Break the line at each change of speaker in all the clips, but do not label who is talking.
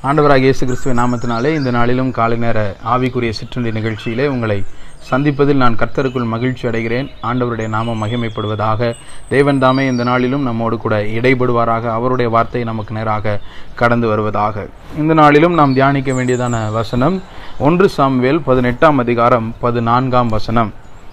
ஆண்டவராக இயேசு கிறிஸ்துவின் நாமத்தினாலே இந்த நாளிலும் காலை நேர ஆவிக்குரிய சிற்றுண்டி நிகழ்ச்சியிலே உங்களை சந்திப்பதில் நான் கர்த்தருக்குள் மகிழ்ச்சி அடைகிறேன் ஆண்டவருடைய நாமம் மகிமைப்படுவதாக தேவன் தாமே இந்த நாளிலும் நம்மோடு கூட இடைபடுவாராக அவருடைய வார்த்தை நமக்கு நேராக கடந்து வருவதாக இந்த நாளிலும் நாம் தியானிக்க வேண்டியதான வசனம் ஒன்று சாம்வேல் பதினெட்டாம் அதிகாரம் பதினான்காம் வசனம்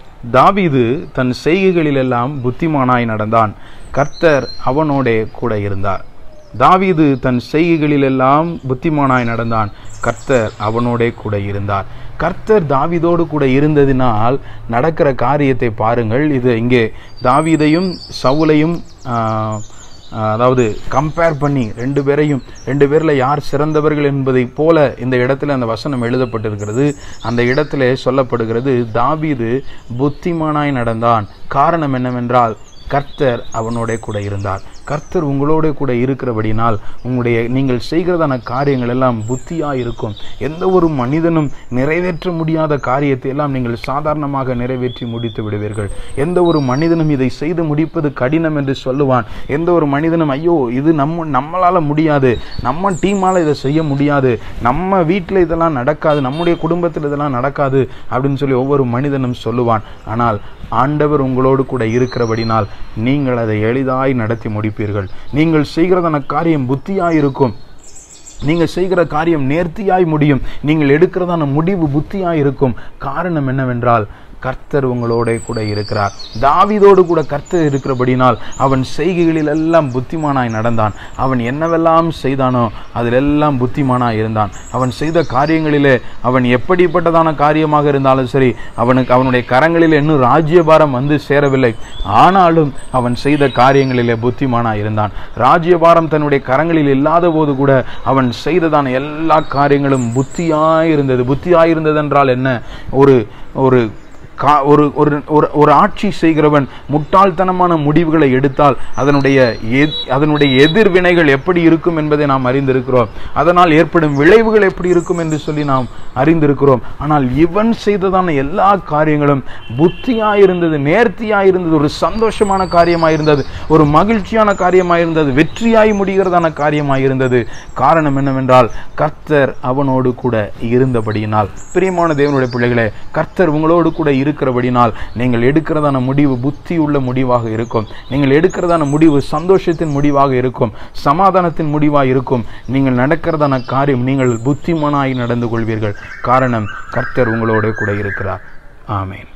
தாவீது தன் செய்கைகளிலெல்லாம் புத்திமானாய் நடந்தான் கர்த்தர் அவனோடே கூட இருந்தார் தாவீது தன் செய்கைகளிலெல்லாம் புத்திமானாய் நடந்தான் கர்த்தர் அவனோடே கூட இருந்தார் கர்த்தர் தாவீதோடு கூட இருந்ததினால் நடக்கிற காரியத்தை பாருங்கள் இது இங்கே தாவீதையும் சவுலையும் ஆஹ், அதாவது கம்பேர் பண்ணி ரெண்டு பேரையும் ரெண்டு பேரில் யார் சிறந்தவர்கள் என்பதை போல இந்த இடத்துல அந்த வசனம் எழுதப்பட்டிருக்கிறது அந்த இடத்துல சொல்லப்படுகிறது தாவீது புத்திமானாய் நடந்தான் காரணம் என்னவென்றால் கர்த்தர் அவனோட கூட இருந்தார் கர்த்தர் உங்களோட கூட இருக்கிறபடினால் உங்களுடைய நீங்கள் செய்கிறதான காரியங்கள் எல்லாம் புத்தியாக இருக்கும் எந்த ஒரு மனிதனும் நிறைவேற்ற முடியாத காரியத்தை எல்லாம் நீங்கள் சாதாரணமாக நிறைவேற்றி முடித்து விடுவீர்கள் எந்த ஒரு மனிதனும் இதை செய்து முடிப்பது கடினம் என்று சொல்லுவான் எந்த ஒரு மனிதனும் ஐயோ இது நம்ம நம்மளால முடியாது நம்ம டீமால இதை செய்ய முடியாது நம்ம வீட்டில் இதெல்லாம் நடக்காது நம்முடைய குடும்பத்தில் இதெல்லாம் நடக்காது அப்படின்னு சொல்லி ஒவ்வொரு மனிதனும் சொல்லுவான் ஆனால் ஆண்டவர் உங்களோடு கூட இருக்கிறபடினால் நீங்கள் அதை எளிதாய் நடத்தி முடிப்பீர்கள் நீங்கள் செய்கிறதான காரியம் புத்தியாய் இருக்கும் நீங்கள் செய்கிற காரியம் நேர்த்தியாய் முடியும் நீங்கள் எடுக்கிறதான முடிவு புத்தியாய் இருக்கும் காரணம் என்னவென்றால் கர்த்தர் உங்களோட கூட இருக்கிறார் தாவீதோடு கூட கர்த்தர் இருக்கிறபடினால் அவன் செய்கைகளில் எல்லாம் புத்திமானாய் நடந்தான் அவன் என்னவெல்லாம் செய்தானோ அதிலெல்லாம் புத்திமானாய் இருந்தான் அவன் செய்த காரியங்களிலே அவன் எப்படிப்பட்டதான காரியமாக இருந்தாலும் சரி அவனுக்கு அவனுடைய கரங்களில் இன்னும் ராஜ்யபாரம் வந்து சேரவில்லை ஆனாலும் அவன் செய்த காரியங்களிலே புத்திமானாய் இருந்தான் ராஜ்யபாரம் தன்னுடைய கரங்களில் இல்லாத போது கூட அவன் செய்ததான எல்லா காரியங்களும் புத்தியாய் இருந்தது புத்தியாய் இருந்தது என்றால் என்ன ஒரு ஒரு கா ஒரு ஒரு ஒரு ஒரு ஆட்சி செய்கிறவன் முட்டாள்தனமான முடிவுகளை எடுத்தால் அதனுடைய எத்- அதனுடைய எதிர்வினைகள் எப்படி இருக்கும் என்பதை நாம் அறிந்திருக்கிறோம் அதனால் ஏற்படும் விளைவுகள் எப்படி இருக்கும் என்று சொல்லி நாம் அறிந்திருக்கிறோம் ஆனால் இவன் செய்ததான எல்லா காரியங்களும் புத்தியாய் இருந்தது நேர்த்தியாய் இருந்தது ஒரு சந்தோஷமான காரியமாய் இருந்தது ஒரு மகிழ்ச்சியான காரியமாய் இருந்தது வெற்றியாய் முடிகிறதான காரியமாய் இருந்தது காரணம் என்னவென்றால் கர்த்தர் அவனோடு கூட இருந்தபடியினால் பிரியமான தேவனுடைய பிள்ளைகளே கர்த்தர் உங்களோடு கூட இருக்கிறபடினால் நீங்கள் எடுக்கிறதான முடிவு புத்தி உள்ள முடிவாக இருக்கும் நீங்கள் எடுக்கிறதான முடிவு சந்தோஷத்தின் முடிவாக இருக்கும் சமாதானத்தின் முடிவாக இருக்கும் நீங்கள் நடக்கிறதான காரியம் நீங்கள் புத்திமானாய் நடந்து கொள்வீர்கள் காரணம் கர்த்தர் உங்களோட கூட இருக்கிறார் ஆமென்